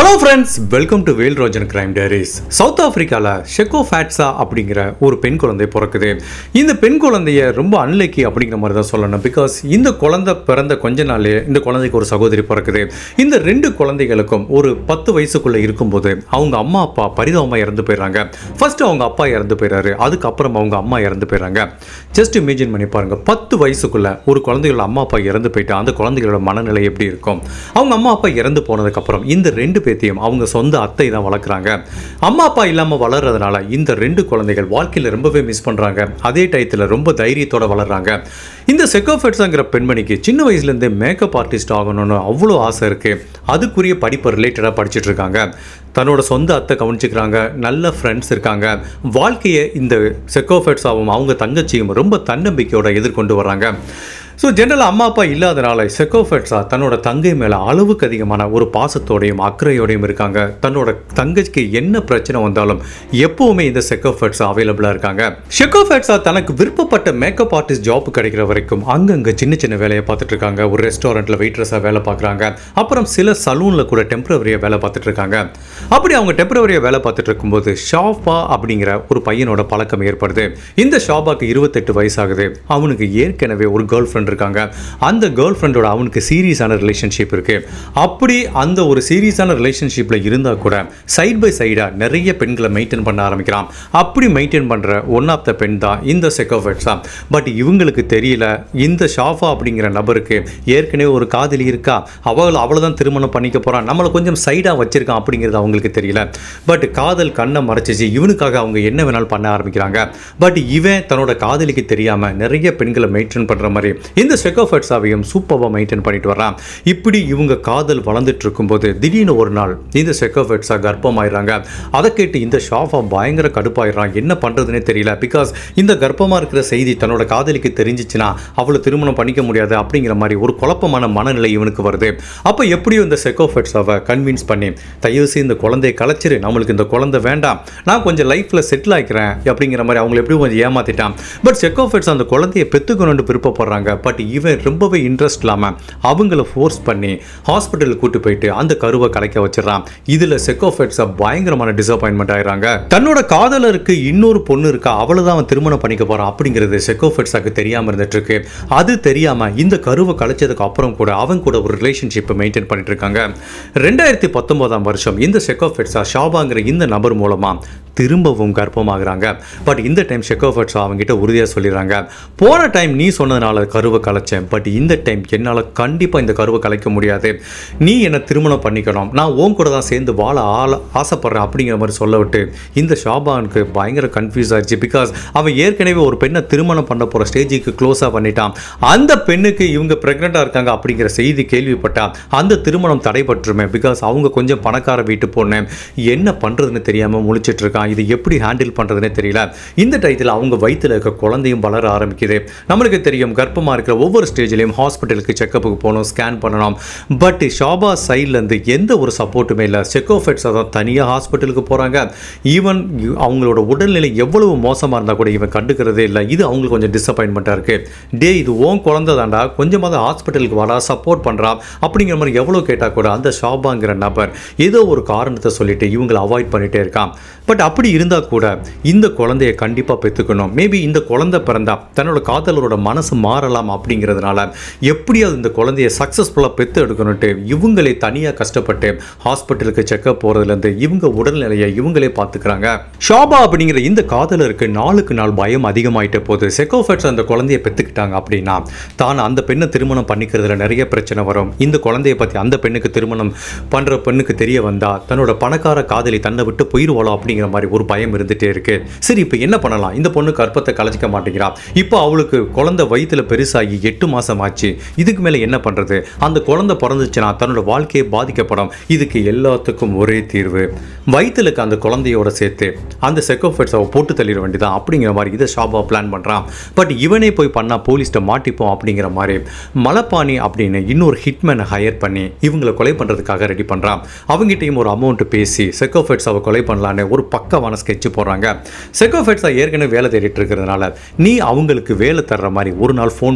hello friends welcome to Vel Rojan crime diaries south ஆப்பிரிக்காவில் ஷெக்கோ ஃபேட்ஸா அப்படிங்கிற ஒரு பெண் குழந்தை பிறக்குது இந்த பெண் குழந்தைய ரொம்ப அன்லக்கி அப்படிங்கிற மாதிரி தான் சொல்லணும் பிகாஸ் இந்த குழந்தை பிறந்த கொஞ்ச நாள்லயே இந்த குழந்தைக்கு ஒரு சகோதரி பிறக்குது இந்த ரெண்டு குழந்தைகளுக்கும் ஒரு பத்து வயசுக்குள்ள இருக்கும்போது அவங்க அம்மா அப்பா பரிதாபமாக இறந்து போயிடுறாங்க ஃபர்ஸ்ட் அவங்க அப்பா இறந்து போயிடுறாரு அதுக்கப்புறம் அவங்க அம்மா இறந்து போயிடுறாங்க ஜஸ்ட் இமேஜின் பண்ணி பாருங்க பத்து வயசுக்குள்ள ஒரு குழந்தைகளோட அம்மா அப்பா இறந்து போயிட்டு அந்த குழந்தைகளோட மனநிலை எப்படி இருக்கும் அவங்க அம்மா அப்பா இறந்து போனதுக்கப்புறம் இந்த ரெண்டு பேத்தையும் அவங்க சொந்த அத்தை தான் வளர்க்குறாங்க அம்மா அப்பா இல்லாமல் வளர்றதுனால இந்த ரெண்டு குழந்தைகள் வாழ்க்கையில் ரொம்பவே மிஸ் பண்ணுறாங்க அதே டயத்தில் ரொம்ப தைரியத்தோட வளர்றாங்க இந்த செக்கோஃபெட்ஸாங்கிற பெண்மணிக்கு சின்ன வயசுலேருந்தே மேக்கப் ஆர்டிஸ்ட் ஆகணும்னு அவ்வளோ ஆசை இருக்குது அதுக்குரிய படிப்பை ரிலேட்டடாக படிச்சுட்டு இருக்காங்க தன்னோட சொந்த அத்தை கவனிச்சுக்கிறாங்க நல்ல ஃப்ரெண்ட்ஸ் இருக்காங்க வாழ்க்கையை இந்த செக்கோஃபெட்ஸாவும் அவங்க தங்கச்சியும் ரொம்ப தன்னம்பிக்கையோட எதிர்கொண்டு வராங்க ஸோ ஜென்ரலாக அம்மா அப்பா இல்லாதனால செக்கோஃபெட்ஸா தன்னோட தங்கை மேலே அளவுக்கு அதிகமான ஒரு பாசத்தோடையும் அக்கறையோடையும் இருக்காங்க தன்னோட தங்கச்சிக்கு என்ன பிரச்சனை வந்தாலும் எப்பவுமே இந்த செக்கோஃபெட்ஸா அவைலபிளாக இருக்காங்க செக்கோஃபெட்ஸா தனக்கு விருப்பப்பட்ட மேக்கப் ஆர்டிஸ்ட் ஜாப் கிடைக்கிற வரைக்கும் அங்கங்கே சின்ன சின்ன வேலையை பார்த்துட்டு இருக்காங்க ஒரு ரெஸ்டாரண்ட்டில் வெயிட்ரஸாக வேலை பார்க்குறாங்க அப்புறம் சில சலூனில் கூட டெம்பரவரியாக வேலை பார்த்துட்டு இருக்காங்க அப்படி அவங்க டெம்பரவரியாக வேலை பார்த்துட்டு இருக்கும்போது ஷாஃபா அப்படிங்கிற ஒரு பையனோட பழக்கம் ஏற்படுது இந்த ஷாபாக்கு இருபத்தெட்டு வயசாகுது அவனுக்கு ஏற்கனவே ஒரு கேர்ள் ஃப்ரெண்ட் இருக்காங்க அந்த கேர்ள் ஃப்ரெண்டோட அவனுக்கு சீரியஸான ரிலேஷன்ஷிப் இருக்கு அப்படி அந்த ஒரு சீரியஸான ரிலேஷன்ஷிப்பில் இருந்தால் கூட சைட் பை சைடாக நிறைய பெண்களை மெயின்டைன் பண்ண ஆரம்பிக்கிறான் அப்படி மெயின்டைன் பண்ணுற ஒன் ஆஃப் த பெண் தான் இந்த செக்கோஃபெட்ஸா பட் இவங்களுக்கு தெரியல இந்த ஷாஃபா அப்படிங்கிற நபருக்கு ஏற்கனவே ஒரு காதலி இருக்கா அவள் அவளை தான் திருமணம் பண்ணிக்க போகிறான் நம்மளை கொஞ்சம் சைடாக வச்சிருக்கான் அப்படிங்கிறது அவங்களுக்கு தெரியல பட் காதல் கண்ணை மறைச்சிச்சு இவனுக்காக அவங்க என்ன வேணாலும் பண்ண ஆரம்பிக்கிறாங்க பட் இவன் தன்னோட காதலிக்கு தெரியாமல் நிறைய பெண்களை மெயின்டைன் பண்ணுற மாதிரி இந்த செக்கோஃபெட்ஸாவையும் சூப்பராக மெயின்டைன் பண்ணிட்டு வர்றான் இப்படி இவங்க காதல் வளர்ந்துட்டு இருக்கும்போது திடீர்னு ஒரு நாள் இந்த செக்கோஃபெட்ஸா கர்ப்பமாயிடுறாங்க அதை கேட்டு இந்த ஷாஃபா பயங்கர கடுப்பாயிடுறான் என்ன பண்ணுறதுனே தெரியல பிகாஸ் இந்த கர்ப்பமாக இருக்கிற செய்தி தன்னோட காதலிக்கு தெரிஞ்சிச்சுன்னா அவளை திருமணம் பண்ணிக்க முடியாது அப்படிங்கிற மாதிரி ஒரு குழப்பமான மனநிலை இவனுக்கு வருது அப்போ எப்படியோ இந்த செக்கோஃபெட்ஸாவை கன்வின்ஸ் பண்ணி தயவு செய்து இந்த குழந்தையை கலைச்சிரு நம்மளுக்கு இந்த குழந்தை வேண்டாம் நான் கொஞ்சம் லைஃப்பில் செட்டில் ஆகிக்கிறேன் அப்படிங்கிற மாதிரி அவங்களை எப்படி கொஞ்சம் ஏமாத்திட்டான் பட் செக்கோஃபெட்ஸ் அந்த குழந்தையை பெற்றுக்கணும்னு விருப்பப்படுறாங்க பட் இவன் ரொம்பவே இன்ட்ரெஸ்ட் இல்லாமல் அவங்கள ஃபோர்ஸ் பண்ணி ஹாஸ்பிட்டலுக்கு கூட்டு போயிட்டு அந்த கருவை கலைக்க வச்சிடறான் இதில் செக்கோஃபெட்ஸை பயங்கரமான டிசப்பாயின்மெண்ட் ஆயிடுறாங்க தன்னோட காதலருக்கு இன்னொரு பொண்ணு இருக்கா அவளை தான் அவன் திருமணம் பண்ணிக்க போறான் அப்படிங்கிறது செக்கோஃபெட்ஸாக்கு தெரியாமல் இருந்துட்டு இருக்கு அது தெரியாமல் இந்த கருவை கலைச்சதுக்கு அப்புறம் கூட அவன் கூட ஒரு ரிலேஷன்ஷிப்பை மெயின்டைன் பண்ணிட்டு இருக்காங்க ரெண்டாயிரத்தி பத்தொன்பதாம் வருஷம் இந்த செக்கோஃபெட்ஸா ஷாபாங்கிற இந்த நபர் மூலமா திரும்பவும் கர்ப்பமாகறாங்க பட் இந்த டைம் ஷெக்கோஃபர்ட்ஸ் அவங்ககிட்ட உறுதியாக சொல்லிடுறாங்க போன டைம் நீ சொன்னதுனால கருவை கலைச்சேன் பட் இந்த டைம் என்னால் கண்டிப்பாக இந்த கருவை கலைக்க முடியாது நீ என்னை திருமணம் பண்ணிக்கணும் நான் உன் கூட தான் சேர்ந்து வாழ ஆள ஆசைப்படுறேன் அப்படிங்கிற மாதிரி சொல்ல விட்டு இந்த ஷாபானுக்கு பயங்கர கன்ஃபியூஸ் ஆயிடுச்சு பிகாஸ் அவன் ஏற்கனவே ஒரு பெண்ணை திருமணம் பண்ண போகிற ஸ்டேஜுக்கு க்ளோஸாக பண்ணிட்டான் அந்த பெண்ணுக்கு இவங்க ப்ரெக்னெண்ட்டாக இருக்காங்க அப்படிங்கிற செய்தி கேள்விப்பட்டா அந்த திருமணம் தடைபட்டுருமே பிகாஸ் அவங்க கொஞ்சம் பணக்கார வீட்டு பொண்ணு என்ன பண்ணுறதுன்னு தெரியாமல் முழிச்சிட்டு இருக்கான் இது எப்படி ஹேண்டில் பண்ணுறதுனே தெரியல இந்த டயத்தில் அவங்க வயிற்றில் இருக்க குழந்தையும் வளர ஆரம்பிக்குது நம்மளுக்கு தெரியும் கர்ப்பமாக இருக்கிற ஒவ்வொரு ஸ்டேஜ்லையும் ஹாஸ்பிட்டலுக்கு செக்கப்புக்கு போகணும் ஸ்கேன் பண்ணணும் பட் ஷாபா சைட்லேருந்து எந்த ஒரு சப்போர்ட்டுமே இல்லை செக்கோஃபெட்ஸ் தான் தனியாக ஹாஸ்பிட்டலுக்கு போகிறாங்க ஈவன் அவங்களோட உடல்நிலை எவ்வளவு மோசமாக இருந்தால் கூட இவன் கண்டுக்கிறதே இல்லை இது அவங்களுக்கு கொஞ்சம் டிசப்பாயின்மெண்ட்டாக இருக்குது டே இது ஓன் குழந்தை தாண்டா கொஞ்சமாவது ஹாஸ்பிட்டலுக்கு வாடா சப்போர்ட் பண்ணுறா அப்படிங்கிற மாதிரி எவ்வளோ கேட்டால் கூட அந்த ஷாபாங்கிற நபர் ஏதோ ஒரு காரணத்தை சொல்லிட்டு இவங்களை அவாய்ட் பண்ணிகிட்டே இருக்கான் பட் அப்படி இருந்தால் கூட இந்த குழந்தைய கண்டிப்பாக பெற்றுக்கணும் மேபி இந்த குழந்தை பிறந்தா தன்னோட காதலரோட மனசு மாறலாம் அப்படிங்கிறதுனால எப்படியாவது இந்த குழந்தைய சக்ஸஸ்ஃபுல்லாக பெற்று எடுக்கணும்ட்டு இவங்களே தனியாக கஷ்டப்பட்டு ஹாஸ்பிட்டலுக்கு செக்கப் போகிறதுலேருந்து இவங்க உடல்நிலையை இவங்களே பார்த்துக்கிறாங்க ஷாபா அப்படிங்கிற இந்த காதலருக்கு நாளுக்கு நாள் பயம் அதிகமாயிட்ட போது செக்கோஃபெட்ஸ் அந்த குழந்தைய பெற்றுக்கிட்டாங்க அப்படின்னா தான் அந்த பெண்ணை திருமணம் பண்ணிக்கிறதுல நிறைய பிரச்சனை வரும் இந்த குழந்தைய பற்றி அந்த பெண்ணுக்கு திருமணம் பண்ணுற பெண்ணுக்கு தெரிய வந்தா தன்னோட பணக்கார காதலி தன்னை விட்டு போயிடுவாளோ அப்படிங்கிற மாதிரி ஒரு பயம் இருந்துகிட்டே இருக்கு சரி இப்போ என்ன பண்ணலாம் இந்த பொண்ணு கற்பத்தை கலைச்சிக்க மாட்டேங்கிறா இப்போ அவளுக்கு குழந்தை வயிற்றுல பெருசாகி எட்டு மாதம் ஆச்சு இதுக்கு மேலே என்ன பண்ணுறது அந்த குழந்தை பிறந்துச்சுன்னா தன்னோட வாழ்க்கையை பாதிக்கப்படும் இதுக்கு எல்லாத்துக்கும் ஒரே தீர்வு வயிற்றுல இருக்க அந்த குழந்தையோட சேர்த்து அந்த செக்கோஃபெட்ஸை போட்டு தள்ளிட வேண்டியதான் அப்படிங்கிற மாதிரி இதை ஷாபா பிளான் பண்ணுறான் பட் இவனே போய் பண்ணால் போலீஸ்கிட்ட மாட்டிப்போம் அப்படிங்கிற மாதிரி மலப்பாணி அப்படின்னு இன்னொரு ஹிட்மேனை ஹையர் பண்ணி இவங்களை கொலை பண்ணுறதுக்காக ரெடி பண்ணுறான் அவங்ககிட்டயும் ஒரு அமௌண்ட் பேசி செக்கோஃபெட்ஸாவை கொலை பண்ணலான்னு ஒரு பக்கவான ஸ்கெட்ச் போடுறாங்க செக்கோஃபெட்ஸா ஏற்கனவே வேலை தேடிட்டு இருக்கிறதுனால நீ அவங்களுக்கு வேலை தர்ற மாதிரி ஒரு நாள் ஃபோன்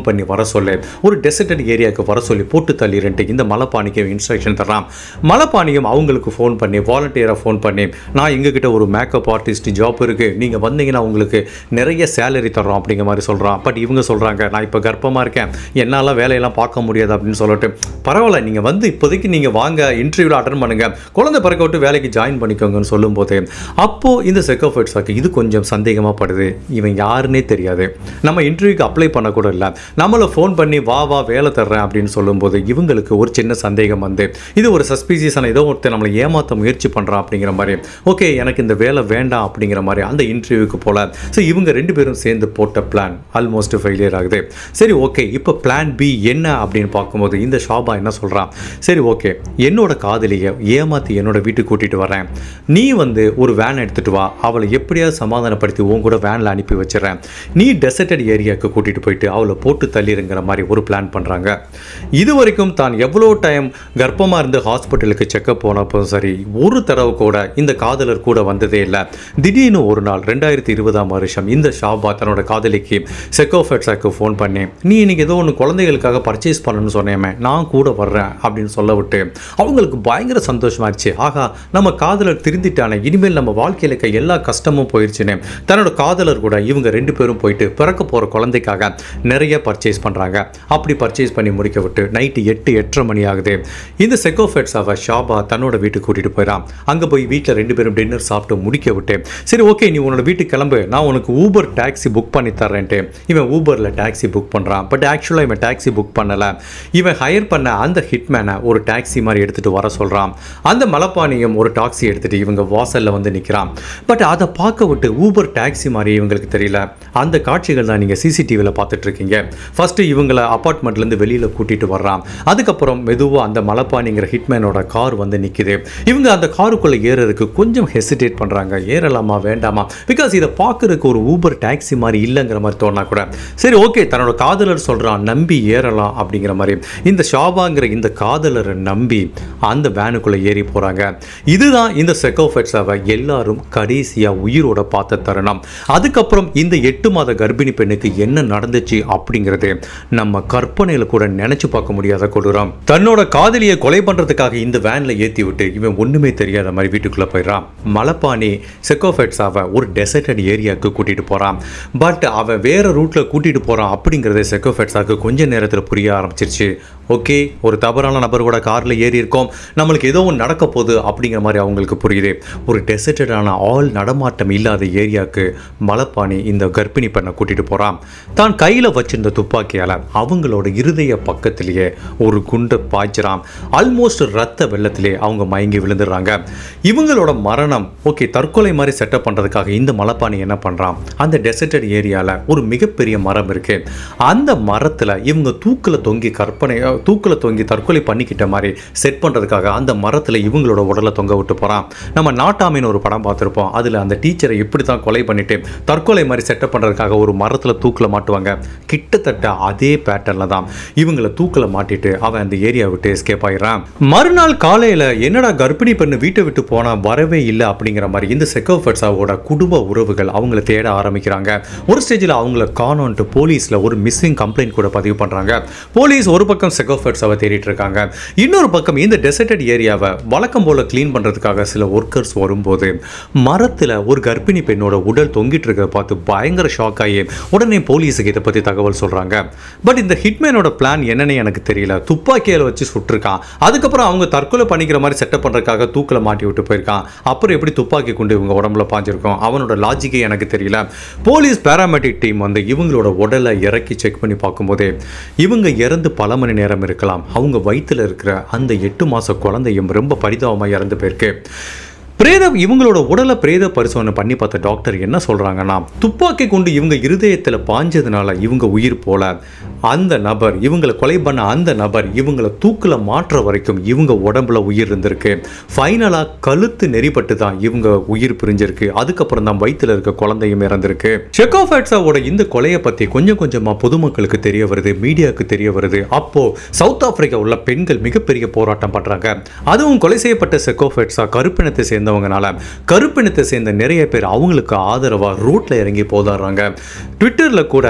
பண்ணி வர சொல்லு ஒரு டெசர்டட் ஏரியாவுக்கு வர சொல்லி போட்டு தள்ளிரன்ட்டு இந்த மலைப்பாணிக்கு இன்ஸ்ட்ரக்ஷன் தர்றான் மலைப்பாணியும் அவங்களுக்கு ஃபோன் பண்ணி வாலண்டியராக ஃபோன் பண்ணி நான் எங்ககிட்ட ஒரு மேக்கப் ஆர்டிஸ்ட் ஜாப் இருக்குது நீங்கள் வந்தீங்கன்னா உங்களுக்கு நிறைய சேலரி தர்றோம் அப்படிங்கிற மாதிரி சொல்கிறான் பட் இவங்க சொல்கிறாங்க நான் இப்போ கர்ப்பமாக இருக்கேன் என்னால் வேலையெல்லாம் பார்க்க முடியாது அப்படின்னு சொல்லிட்டு பரவாயில்ல நீங்கள் வந்து இப்போதைக்கு நீங்கள் வாங்க இன்டர்வியூவில் அட்டன் பண்ணுங்கள் குழந்தை பிறக்க விட்டு வேலைக்கு ஜாயின் பண்ணிக்கோங்கன்னு சொல்லும்போது அப்போது இந்த செக்கோஃபைட்ஸாக்கு இது கொஞ்சம் சந்தேகமாக படுது இவன் யாருன்னே தெரியாது நம்ம இன்டர்வியூக்கு அப்ளை பண்ணக்கூட இல்லை நம்மளை ஃபோன் பண்ணி வா வா வேலை தர்றேன் அப்படின்னு சொல்லும்போது இவங்களுக்கு ஒரு சின்ன சந்தேகம் வந்து இது ஒரு சஸ்பீசியஸான ஏதோ ஒருத்தர் நம்மளை ஏமாற்ற முயற்சி பண்ணுறான் அப்படிங்கிற மாதிரி ஓகே எனக்கு இந்த வேலை வேண்டாம் அப்படிங்கிற மாதிரி அந்த இன்டர்வியூக்கு போல ஸோ இவங்க ரெண்டு பேரும் சேர்ந்து போட்ட பிளான் ஆல்மோஸ்ட் ஃபெயிலியர் ஆகுது சரி ஓகே இப்போ பிளான் பி என்ன அப்படின்னு பார்க்கும்போது இந்த ஷாபா என்ன சொல்கிறான் சரி ஓகே என்னோட காதலியை ஏமாற்றி என்னோட வீட்டுக்கு கூட்டிகிட்டு வரேன் நீ வந்து ஒரு வேன் எடுத்துகிட்டு வா அவளை எப்படியாவது சமாதானப்படுத்தி உன் கூட வேனில் அனுப்பி வச்சிடறேன் நீ டெசர்டட் ஏரியாவுக்கு கூட்டிகிட்டு போயிட்டு அவளை போட்டு தள்ளிடுங்கிற மாதிரி ஒரு பிளான் பண்ணுறாங்க இது வரைக்கும் தான் எவ்வளோ டைம் கர்ப்பமாக இருந்து ஹாஸ்பிட்டலுக்கு செக்கப் போனப்போ சரி ஒரு தடவை கூட இந்த காதலர் கூட வந்ததே இல்லை திடீர்னு ஒரு நாள் ரெண்டாயிரத்தி இருபதாம் வருஷம் இந்த ஷாபா தன்னோட காதலிக்கு செக்கோஃபெட்ஸாக்கு ஃபோன் பண்ணி நீ இன்னைக்கு ஏதோ ஒன்று குழந்தைகளுக்காக பர்ச்சேஸ் பண்ணணும்னு சொன்னேமே நான் கூட வர்றேன் அப்படின்னு சொல்ல விட்டு அவங்களுக்கு பயங்கர சந்தோஷமாச்சு ஆகா நம்ம காதலர் திருந்திட்டானே இனிமேல் நம்ம வாழ்க்கையில் இருக்க எல்லா கஷ்டமும் போயிடுச்சுன்னு தன்னோட காதலர் கூட இவங்க ரெண்டு பேரும் போயிட்டு பிறக்க போகிற குழந்தைக்காக நிறைய பர்ச்சேஸ் பண்ணுறாங்க அப்படி பர்ச்சேஸ் பண்ணி முடிக்க விட்டு நைட்டு எட்டு எட்டரை மணி ஆகுது இந்த செக்கோஃபெட்ஸாவை ஷாபா தன்னோட வீட்டுக்கு கூட்டிகிட்டு போயிடான் அங்கே போய் வீட்டில் ரெண்டு பேரும் டின்னர் சாப்பிட்டு முடிக்க விட்டு சரி ஓகே நீ உன்னோட வீட்டுக்கு கிளம்பு நான் உனக்கு ஊபர் டாக்ஸி புக் பண்ணி தரேன்ட்டு இவன் ஊபரில் டாக்ஸி புக் பண்ணுறான் பட் ஆக்சுவலாக இவன் டாக்ஸி புக் பண்ணலை இவன் ஹையர் பண்ண அந்த ஹிட்மேனை ஒரு டாக்ஸி மாதிரி எடுத்துகிட்டு வர சொல்கிறான் அந்த மலப்பானியும் ஒரு டாக்ஸி எடுத்துகிட்டு இவங்க வாசலில் வந்து நிற்கிறான் பட் அதை பார்க்க விட்டு ஊபர் டாக்ஸி மாதிரி இவங்களுக்கு தெரியல அந்த காட்சிகள் தான் நீங்கள் சிசிடிவியில் பார்த்துட்ருக்கீங்க ஃபஸ்ட்டு இவங்கள அப்பார்ட்மெண்ட்லேருந்து வெளியில் கூட்டிகிட்டு வர்றான் அதுக்கப்புறம் மெதுவாக அந்த மலப்பானிங்கிற ஹிட்மேனோட கார் வந்து நிற்கிது இவங்க அந்த காருக்குள்ளே ஏறுறதுக்கு கொஞ்சம் ஹெசிடேட் பண்ணுறாங்க ஏறலாமா வேண்டாமா பிகாஸ் இதை பார்க்கறதுக்கு ஒரு ஊபர் டாக்ஸி மாதிரி இல்லைங்கிற மாதிரி தோணா கூட சரி ஓகே தன்னோட காதலர் சொல்கிறான் நம்பி ஏறலாம் அப்படிங்கிற மாதிரி இந்த ஷாபாங்கிற இந்த காதலரை நம்பி அந்த வேனுக்குள்ளே ஏறி போகிறாங்க இதுதான் இந்த செக்கோஃபெட்ஸாவை எல்லாரும் கடைசியாக உயிரோட பார்த்த தருணம் அதுக்கப்புறம் இந்த எட்டு மாத கர்ப்பிணி பெண்ணுக்கு என்ன நடந்துச்சு அப்படிங்கிறது நம்ம கற்பனையில் கூட நினைச்சு பார்க்க முடியாத கொடூரம் தன்னோட காதலியை கொலை பண்றதுக்காக இந்த வேன்ல ஏத்தி விட்டு இவன் ஒண்ணுமே தெரியாத மாதிரி வீட்டுக்குள்ள போயிடுறான் மலப்பானி செக்கோஃபெட்ஸாவை ஒரு டெசர்டட் ஏரியாவுக்கு கூட்டிட்டு போறான் பட் அவன் வேற ரூட்ல கூட்டிட்டு போறான் அப்படிங்கறத செக்கோஃபெட்ஸாக்கு கொஞ்ச நேரத்துல புரிய ஆரம்பிச்சிருச்சு ஓகே ஒரு தவறான நபர் கூட கார்ல ஏறி இருக்கோம் நம்மளுக்கு ஏதோ ஒன்று நடக்க போகுது அப்படிங்கிற மாதிரி அவங்களுக்கு புரியுது ஒரு டெசர்டடான ஆள் நடமாட்டம் இல்லாத ஏரியாவுக்கு மலப்பானி இந்த கர்ப்பிணி பெண்ணை கூட்டிட்டு போறான் தான் கையில வச்சிருந்த துப்பாக்கியால அவங்களோட இருதய பக்கத்திலேயே ஒரு குண்டை பாய்ச்சிறான் ஆல்மோஸ்ட் ரத்த வெள்ளத்திலே அவங்க மயங்கி விழுந்துடுறாங்க இவங்களோட மரணம் ஓகே தற்கொலை மாதிரி செட்டப் பண்றதுக்காக இந்த மலைப்பானி என்ன பண்றான் அந்த டெசர்டட் ஏரியால ஒரு மிகப்பெரிய மரம் இருக்கு அந்த மரத்துல இவங்க தூக்கில் தொங்கி கற்பனை தூக்கில் தொங்கி தற்கொலை பண்ணிக்கிட்ட மாதிரி செட் பண்றதுக்காக அந்த மரத்துல இவங்களோட உடலை தொங்க விட்டு போறான் நம்ம நாட்டாமின்னு ஒரு படம் பார்த்துருப்போம் அதுல அந்த டீச்சரை இப்படி தான் கொலை பண்ணிட்டு தற்கொலை மாதிரி செட்டப் பண்றதுக்காக ஒரு மரத்துல தூக்கில் மாட்டுவாங்க கிட்டத்தட்ட அதே பேட்டர்ல தான் இவங்களை தூக்கில் மாட்டிட்டு அவன் அந்த ஏரியா விட்டு எஸ்கேப் ஆயிடுறான் மறுநாள் காலையில என்னடா கர்ப்பிணி பெண்ணு வீட்டை விட்டு போனா வரவே இல்லை அப்படிங்கிற மாதிரி இந்த செக்கோஃபர்ஸாவோட குடும்ப உறவுகள் அவங்கள தேட ஆரம்பிக்கிறாங்க ஒரு ஸ்டேஜில் அவங்கள காணோன்ட்டு போலீஸில் ஒரு மிஸ்ஸிங் கம்ப்ளைண்ட் கூட பதிவு பண்ணுறாங்க போலீஸ் ஒரு பக்கம் செக்கோஃபர்ஸாவை தேடிட்டு இருக்காங்க இன்னொரு பக்கம் இந்த டெசர்டட் ஏரியாவை வழக்கம் போல க்ளீன் பண்ணுறதுக்காக சில ஒர்க்கர்ஸ் வரும்போது மரத்தில் ஒரு கர்ப்பிணி பெண்ணோட உடல் தொங்கிட்டு இருக்கிறத பார்த்து பயங்கர ஷாக் ஆகி உடனே போலீஸுக்கு இதை பற்றி தகவல் சொல்கிறாங்க பட் இந்த ஹிட்மேனோட பிளான் என்னன்னு எனக்கு தெரியல துப்பாக்கியில் வச்சு சுட்டிருக்கான் அதுக்கப்புறம் அவங்க தற்கொலை பண்ணிக்கிற மாதிரி செட்டப் பண்ணுறதுக்காக தூக்கில் மாட்டி விட்டு போயிருக்கான் அப்புறம் எப்படி துப்பாக்கி கொண்டு இவங்க உடம்புல பாஞ்சிருக்கும் அவனோட லாஜிக்கே எனக்கு தெரியல போலீஸ் பேராமெடிக் டீம் வந்து இவங்களோட உடலை இறக்கி செக் பண்ணி பார்க்கும்போதே இவங்க இறந்து பல மணி நேரம் இருக்கலாம் அவங்க வயித்துல இருக்கிற அந்த எட்டு மாச குழந்தையும் ரொம்ப பரிதாபமாக இறந்து போயிருக்கு பிரேத இவங்களோட உடலை பிரேத பரிசோதனை பண்ணி பார்த்த டாக்டர் என்ன சொல்கிறாங்கன்னா துப்பாக்கி கொண்டு இவங்க இருதயத்தில் பாஞ்சதுனால இவங்க உயிர் போல அந்த நபர் இவங்களை கொலை பண்ண அந்த நபர் இவங்களை தூக்கில் மாற்ற வரைக்கும் இவங்க உடம்புல உயிர் இருந்திருக்கு ஃபைனலாக கழுத்து நெறிப்பட்டு தான் இவங்க உயிர் பிரிஞ்சிருக்கு அதுக்கப்புறம் தான் வயித்துல இருக்க குழந்தையும் இறந்திருக்கு செக்கோஃபேட்ஸாவோட இந்த கொலையை பற்றி கொஞ்சம் கொஞ்சமாக பொதுமக்களுக்கு தெரிய வருது மீடியாவுக்கு தெரிய வருது அப்போ சவுத் ஆப்பிரிக்கா உள்ள பெண்கள் மிகப்பெரிய போராட்டம் பண்ணுறாங்க அதுவும் கொலை செய்யப்பட்ட செக்கோஃபேட்ஸா கருப்பினத்தை சேர்ந்தவங்கனால கருப்பினத்தை சேர்ந்த நிறைய பேர் அவங்களுக்கு ஆதரவாக ரோட்டில் இறங்கி போதாடுறாங்க ட்விட்டரில் கூட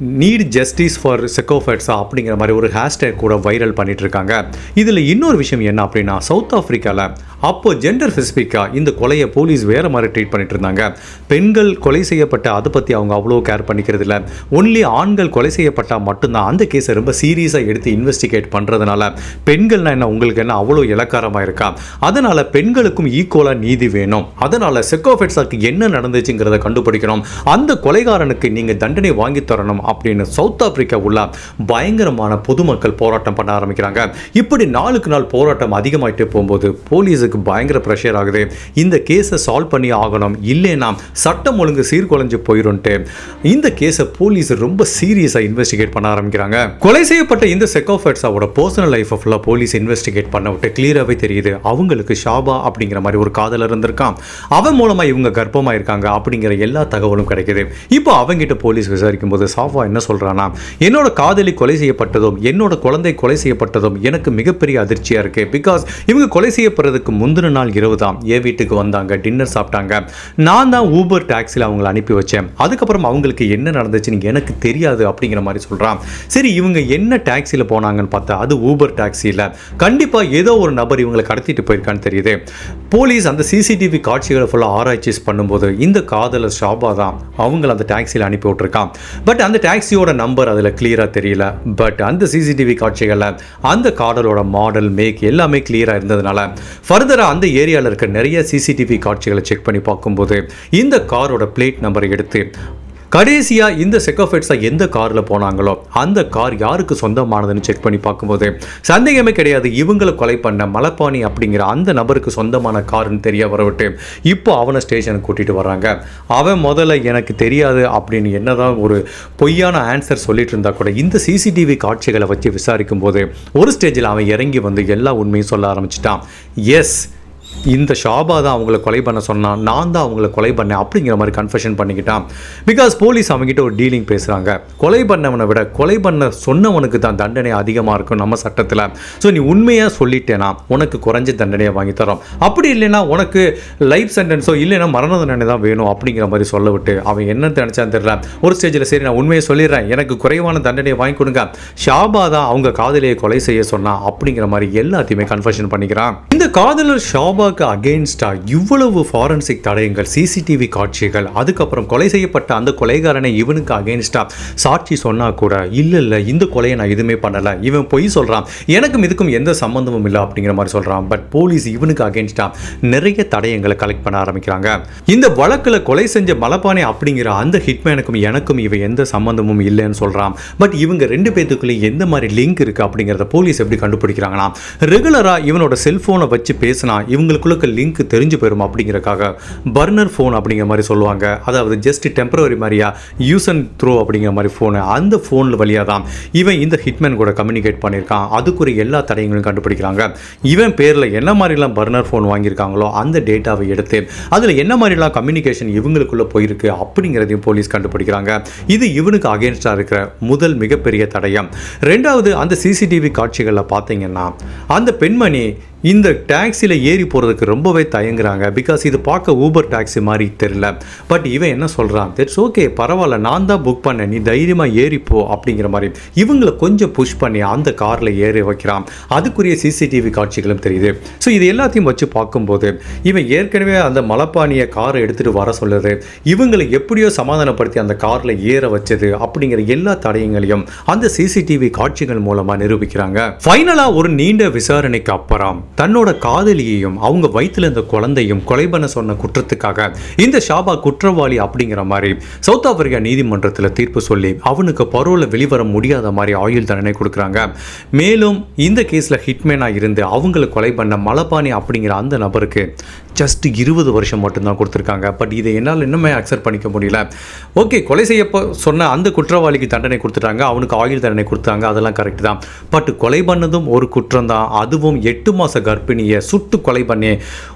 நீட் ஜஸ்டிஸ் ஃபார் செக்கோஃபெட்ஸா அப்படிங்கிற மாதிரி ஒரு ஹேஷ்டேக் கூட வைரல் பண்ணிட்டு இருக்காங்க இதில் இன்னொரு விஷயம் என்ன அப்படின்னா சவுத் ஆப்பிரிக்காவில் அப்போ ஜெண்டர் ஸ்பெசிஃபிக்காக இந்த கொலையை போலீஸ் வேற மாதிரி ட்ரீட் பண்ணிட்டு இருந்தாங்க பெண்கள் கொலை செய்யப்பட்ட அதை பற்றி அவங்க அவ்வளோ கேர் பண்ணிக்கிறது இல்லை ஒன்லி ஆண்கள் கொலை செய்யப்பட்டால் மட்டும்தான் அந்த கேஸை ரொம்ப சீரியஸாக எடுத்து இன்வெஸ்டிகேட் பண்ணுறதுனால பெண்கள்னா என்ன உங்களுக்கு என்ன அவ்வளோ இலக்காரமாக இருக்கா அதனால் பெண்களுக்கும் ஈக்குவலாக நீதி வேணும் அதனால் செக்கோஃபெட்ஸாக்கு என்ன நடந்துச்சுங்கிறத கண்டுபிடிக்கணும் அந்த கொலைகாரனுக்கு நீங்கள் தண்டனை வாங்கி தரணும் அப்படின்னு சவுத் ஆப்பிரிக்கா உள்ள பயங்கரமான பொதுமக்கள் போராட்டம் பண்ண ஆரம்பிக்கிறாங்க இப்படி நாளுக்கு நாள் போராட்டம் அதிகமாயிட்டே போகும்போது போலீஸுக்கு பயங்கர ப்ரெஷர் ஆகுது இந்த கேஸை சால்வ் பண்ணி ஆகணும் இல்லைன்னா சட்டம் ஒழுங்கு சீர்குலைஞ்சு போயிரும்ட்டு இந்த கேஸை போலீஸ் ரொம்ப சீரியஸாக இன்வெஸ்டிகேட் பண்ண ஆரம்பிக்கிறாங்க கொலை செய்யப்பட்ட இந்த செக்கோஃபெட்ஸாவோட பர்சனல் லைஃப் ஃபுல்லாக போலீஸ் இன்வெஸ்டிகேட் பண்ண விட்டு கிளியராகவே தெரியுது அவங்களுக்கு ஷாபா அப்படிங்கிற மாதிரி ஒரு காதலர் இருந்திருக்கான் அவன் மூலமாக இவங்க கர்ப்பமாக இருக்காங்க அப்படிங்கிற எல்லா தகவலும் கிடைக்குது இப்போ அவங்கிட்ட போலீஸ் விசாரிக்கும் போது சாஃபா என்ன சொல்றானா என்னோட காதலி கொலை செய்யப்பட்டதும் என்னோட குழந்தை கொலை செய்யப்பட்டதும் எனக்கு மிகப்பெரிய அதிர்ச்சியா இருக்கு பிகாஸ் இவங்க கொலை செய்யப்படுறதுக்கு முந்தின நாள் இரவு தான் என் வீட்டுக்கு வந்தாங்க டின்னர் சாப்பிட்டாங்க நான் தான் ஊபர் டாக்ஸியில் அவங்கள அனுப்பி வச்சேன் அதுக்கப்புறம் அவங்களுக்கு என்ன நடந்துச்சுன்னு எனக்கு தெரியாது அப்படிங்கிற மாதிரி சொல்றான் சரி இவங்க என்ன டாக்ஸியில் போனாங்கன்னு பார்த்தா அது ஊபர் டாக்ஸியில் கண்டிப்பாக ஏதோ ஒரு நபர் இவங்களை கடத்திட்டு போயிருக்கான்னு தெரியுது போலீஸ் அந்த சிசிடிவி காட்சிகளை ஃபுல்லாக ஆராய்ச்சிஸ் பண்ணும்போது இந்த காதலர் ஷாபா தான் அவங்கள அந்த டாக்ஸியில் அனுப்பி விட்டுருக்கான் பட் அந்த டாக்ஸியோட நம்பர் அதில் கிளியராக தெரியல பட் அந்த சிசிடிவி காட்சிகளில் அந்த காதலோட மாடல் மேக் எல்லாமே கிளியராக இருந்ததுனால ஃபர்தராக அந்த ஏரியாவில் இருக்க நிறைய சிசிடிவி காட்சிகளை செக் பண்ணி பார்க்கும்போது இந்த காரோட பிளேட் நம்பரை எடுத்து கடைசியாக இந்த செக்கோஃபெட்ஸா எந்த காரில் போனாங்களோ அந்த கார் யாருக்கு சொந்தமானதுன்னு செக் பண்ணி பார்க்கும்போது சந்தேகமே கிடையாது இவங்களை கொலை பண்ண மலப்பாணி அப்படிங்கிற அந்த நபருக்கு சொந்தமான காருன்னு தெரிய வரவிட்டு இப்போ அவனை ஸ்டேஷனுக்கு கூட்டிகிட்டு வராங்க அவன் முதல்ல எனக்கு தெரியாது அப்படின்னு என்னதான் ஒரு பொய்யான ஆன்சர் சொல்லிட்டு இருந்தா கூட இந்த சிசிடிவி காட்சிகளை வச்சு விசாரிக்கும் போது ஒரு ஸ்டேஜில் அவன் இறங்கி வந்து எல்லா உண்மையும் சொல்ல ஆரம்பிச்சிட்டான் எஸ் இந்த ஷாபா தான் அவங்கள கொலை பண்ண சொன்னான் நான் தான் அவங்கள கொலை பண்ணேன் அப்படிங்கிற மாதிரி கன்ஃபெஷன் பண்ணிக்கிட்டான் பிகாஸ் போலீஸ் அவங்ககிட்ட ஒரு டீலிங் பேசுகிறாங்க கொலை பண்ணவனை விட கொலை பண்ண சொன்னவனுக்கு தான் தண்டனை அதிகமாக இருக்கும் நம்ம சட்டத்தில் ஸோ நீ உண்மையாக சொல்லிட்டேனா உனக்கு குறைஞ்ச தண்டனையை வாங்கி தரோம் அப்படி இல்லைன்னா உனக்கு லைஃப் சென்டென்ஸோ இல்லைன்னா மரண தண்டனை தான் வேணும் அப்படிங்கிற மாதிரி சொல்ல விட்டு அவன் என்ன நினச்சான்னு தெரியல ஒரு ஸ்டேஜில் சரி நான் உண்மையை சொல்லிடுறேன் எனக்கு குறைவான தண்டனையை வாங்கி கொடுங்க ஷாபா தான் அவங்க காதலியை கொலை செய்ய சொன்னா அப்படிங்கிற மாதிரி எல்லாத்தையுமே கன்ஃபெஷன் பண்ணிக்கிறான் இந்த காதலர் ஷாபாக்கு அகெயின்ஸ்டா இவ்வளவு ஃபாரன்சிக் தடயங்கள் சிசிடிவி காட்சிகள் அதுக்கப்புறம் கொலை செய்யப்பட்ட அந்த கொலைகாரனை இவனுக்கு அகெயின்ஸ்டா சாட்சி சொன்னா கூட இல்ல இல்ல இந்த கொலையை நான் எதுவுமே பண்ணல இவன் பொய் சொல்றான் எனக்கும் இதுக்கும் எந்த சம்பந்தமும் இல்லை அப்படிங்கிற மாதிரி சொல்றான் பட் போலீஸ் இவனுக்கு அகெயின்ஸ்டா நிறைய தடயங்களை கலெக்ட் பண்ண ஆரம்பிக்கிறாங்க இந்த வழக்குல கொலை செஞ்ச மலப்பானே அப்படிங்கிற அந்த ஹிட்மேனுக்கும் எனக்கும் இவன் எந்த சம்பந்தமும் இல்லைன்னு சொல்றான் பட் இவங்க ரெண்டு பேத்துக்குள்ளேயும் எந்த மாதிரி லிங்க் இருக்கு அப்படிங்கிறத போலீஸ் எப்படி கண்டுபிடிக்கிறாங்கன்னா ரெகுலரா இவனோட செல்போனை வச்சு பேசினா இவங்களுக்குள்ள லிங்க் தெரிஞ்சு போயிடும் அப்படிங்கிறக்காக பர்னர் ஃபோன் அப்படிங்கிற மாதிரி சொல்லுவாங்க அதாவது ஜஸ்ட் டெம்பரவரி மாதிரியா யூஸ் அண்ட் த்ரோ அப்படிங்கிற மாதிரி ஃபோனு அந்த ஃபோனில் வழியாக தான் இவன் இந்த ஹிட்மேன் கூட கம்யூனிகேட் பண்ணியிருக்கான் அதுக்குரிய எல்லா தடயங்களும் கண்டுபிடிக்கிறாங்க இவன் பேரில் என்ன மாதிரிலாம் பர்னர் ஃபோன் வாங்கியிருக்காங்களோ அந்த டேட்டாவை எடுத்து அதில் என்ன மாதிரிலாம் கம்யூனிகேஷன் இவங்களுக்குள்ள போயிருக்கு அப்படிங்கிறதையும் போலீஸ் கண்டுபிடிக்கிறாங்க இது இவனுக்கு அகேன்ஸ்டாக இருக்கிற முதல் மிகப்பெரிய தடயம் ரெண்டாவது அந்த சிசிடிவி காட்சிகளில் பார்த்தீங்கன்னா அந்த பெண்மணி இந்த டாக்ஸியில் ஏறி போகிறதுக்கு ரொம்பவே தயங்குறாங்க பிகாஸ் இது பார்க்க ஊபர் டாக்ஸி மாதிரி தெரியல பட் இவன் என்ன சொல்கிறான் தட்ஸ் ஓகே பரவாயில்ல நான் தான் புக் பண்ணேன் நீ தைரியமாக ஏறிப்போ அப்படிங்கிற மாதிரி இவங்களை கொஞ்சம் புஷ் பண்ணி அந்த காரில் ஏறி வைக்கிறான் அதுக்குரிய சிசிடிவி காட்சிகளும் தெரியுது ஸோ இது எல்லாத்தையும் வச்சு பார்க்கும்போது இவன் ஏற்கனவே அந்த மலப்பானியை காரை எடுத்துகிட்டு வர சொல்லுது இவங்களை எப்படியோ சமாதானப்படுத்தி அந்த காரில் ஏற வச்சது அப்படிங்கிற எல்லா தடயங்களையும் அந்த சிசிடிவி காட்சிகள் மூலமாக நிரூபிக்கிறாங்க ஃபைனலாக ஒரு நீண்ட விசாரணைக்கு அப்புறம் தன்னோட காதலியையும் அவங்க வயித்துல இருந்த குழந்தையும் கொலை பண்ண சொன்ன குற்றத்துக்காக இந்த ஷாபா குற்றவாளி அப்படிங்கிற மாதிரி சவுத் ஆப்பிரிக்கா நீதிமன்றத்தில் தீர்ப்பு சொல்லி அவனுக்கு பரோல வெளிவர முடியாத மாதிரி ஆயுள் தண்டனை கொடுக்குறாங்க மேலும் இந்த கேஸில் ஹிட்மேனாக இருந்து அவங்களை கொலை பண்ண மலபானி அப்படிங்கிற அந்த நபருக்கு ஜஸ்ட் இருபது வருஷம் மட்டும்தான் கொடுத்துருக்காங்க பட் இதை என்னால் இன்னுமே அக்செப்ட் பண்ணிக்க முடியல ஓகே கொலை செய்யப்போ சொன்ன அந்த குற்றவாளிக்கு தண்டனை கொடுத்துட்டாங்க அவனுக்கு ஆயுள் தண்டனை கொடுத்தாங்க அதெல்லாம் கரெக்ட் தான் பட் கொலை பண்ணதும் ஒரு குற்றம் தான் அதுவும் எட்டு மாத கர்ப்பிணியை சுட்டு கொலை பண்ணி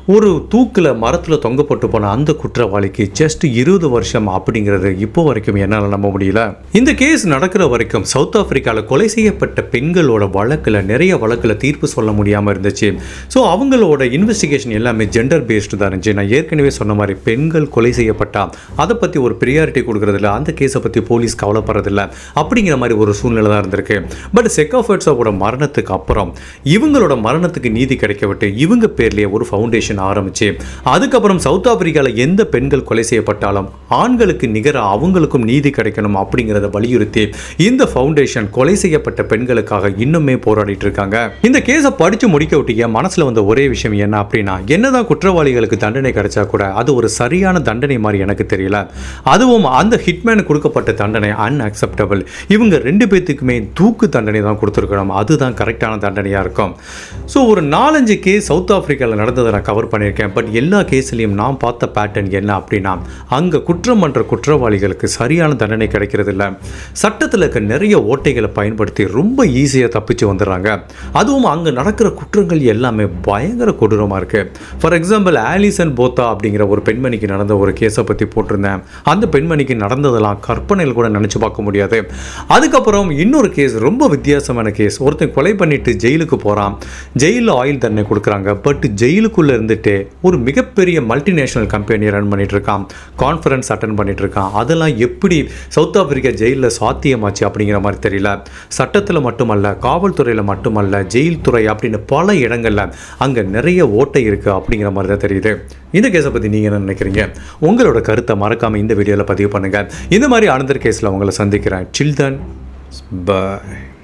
ஒரு தூக்கில் மரத்தில் தொங்கப்பட்டு போன அந்த குற்றவாளிக்கு ஜஸ்ட் இருபது வருஷம் அப்படிங்கிறது இப்போ வரைக்கும் என்னால் நம்ப முடியல இந்த கேஸ் நடக்கிற வரைக்கும் சவுத் ஆப்பிரிக்காவில் கொலை செய்யப்பட்ட பெண்களோட வழக்கில் நிறைய வழக்கில் தீர்ப்பு சொல்ல முடியாமல் இருந்துச்சு ஸோ அவங்களோட இன்வெஸ்டிகேஷன் எல்லாமே ஜெண்டர் பேஸ்டு தான் இருந்துச்சு நான் ஏற்கனவே சொன்ன மாதிரி பெண்கள் கொலை செய்யப்பட்டா அதை பற்றி ஒரு ப்ரியாரிட்டி கொடுக்கறதில்ல அந்த கேஸை பற்றி போலீஸ் கவலைப்படுறதில்ல அப்படிங்கிற மாதிரி ஒரு சூழ்நிலை தான் இருந்திருக்கு பட் செக்காஃபர்ட்ஸோட மரணத்துக்கு அப்புறம் இவங்களோட மரணத்துக்கு நீதி கிடைக்க விட்டு இவங்க பேர்லேயே ஒரு ஃபவுண்டேஷன் ஆரம்பிச்சு அதுக்கப்புறம் சவுத் ஆப்பிரிக்காவில் எந்த பெண்கள் கொலை செய்யப்பட்டாலும் ஆண்களுக்கு நிகர அவங்களுக்கும் நீதி கிடைக்கணும் அப்படிங்கிறத வலியுறுத்தி இந்த ஃபவுண்டேஷன் கொலை செய்யப்பட்ட பெண்களுக்காக இன்னுமே போராடிட்டு இருக்காங்க இந்த கேஸை படித்து முடிக்க விட்டீங்க மனசில் வந்த ஒரே விஷயம் என்ன அப்படின்னா என்னதான் குற்றவாளிகளுக்கு தண்டனை கிடைச்சா கூட அது ஒரு சரியான தண்டனை மாதிரி எனக்கு தெரியல அதுவும் அந்த ஹிட்மேன் கொடுக்கப்பட்ட தண்டனை அன்அக்செப்டபிள் இவங்க ரெண்டு பேத்துக்குமே தூக்கு தண்டனை தான் கொடுத்துருக்கணும் அதுதான் கரெக்டான தண்டனையாக இருக்கும் ஸோ ஒரு நாலஞ்சு கேஸ் சவுத் ஆப்பிரிக்காவில் நடந்ததை நான் கவர் பண்ணியிருக்கேன் பட் எல்லா கேஸ்லையும் நான் பார்த்த பேட்டர்ன் என்ன அப்படின்னா அங்கே குற்றம் பண்ணுற குற்றவாளிகளுக்கு சரியான தண்டனை கிடைக்கிறது இல்லை சட்டத்தில் இருக்க நிறைய ஓட்டைகளை பயன்படுத்தி ரொம்ப ஈஸியாக தப்பிச்சு வந்துடுறாங்க அதுவும் அங்கே நடக்கிற குற்றங்கள் எல்லாமே பயங்கர கொடூரமாக இருக்குது ஃபார் எக்ஸாம்பிள் ஆலிசன் போத்தா அப்படிங்கிற ஒரு பெண்மணிக்கு நடந்த ஒரு கேஸை பற்றி போட்டிருந்தேன் அந்த பெண்மணிக்கு நடந்ததெல்லாம் கற்பனையில் கூட நினச்சி பார்க்க முடியாது அதுக்கப்புறம் இன்னொரு கேஸ் ரொம்ப வித்தியாசமான கேஸ் ஒருத்தன் கொலை பண்ணிட்டு ஜெயிலுக்கு போகிறான் ஜெயிலில் ஆயில் தண்டனை கொடுக்குறாங்க பட் ஜெயிலுக்குள்ளே இருந்துட்டு ஒரு மிகப்பெரிய மல்டிநேஷனல் கம்பெனி ரன் பண்ணிட்டு இருக்கான் கான்ஃபரன்ஸ் அட்டன் பண்ணிட்டு இருக்கான் அதெல்லாம் எப்படி சவுத் ஆப்பிரிக்கா ஜெயிலில் சாத்தியமாச்சு அப்படிங்கிற மாதிரி தெரியல சட்டத்தில் மட்டுமல்ல காவல்துறையில் மட்டுமல்ல ஜெயில் துறை அப்படின்னு பல இடங்களில் அங்கே நிறைய ஓட்டை இருக்குது அப்படிங்கிற மாதிரி தான் தெரியுது இந்த கேஸை பற்றி நீங்கள் என்ன நினைக்கிறீங்க உங்களோட கருத்தை மறக்காமல் இந்த வீடியோவில் பதிவு பண்ணுங்கள் இந்த மாதிரி அனந்தர் கேஸில் உங்களை சந்திக்கிறேன் சில்தன் பாய்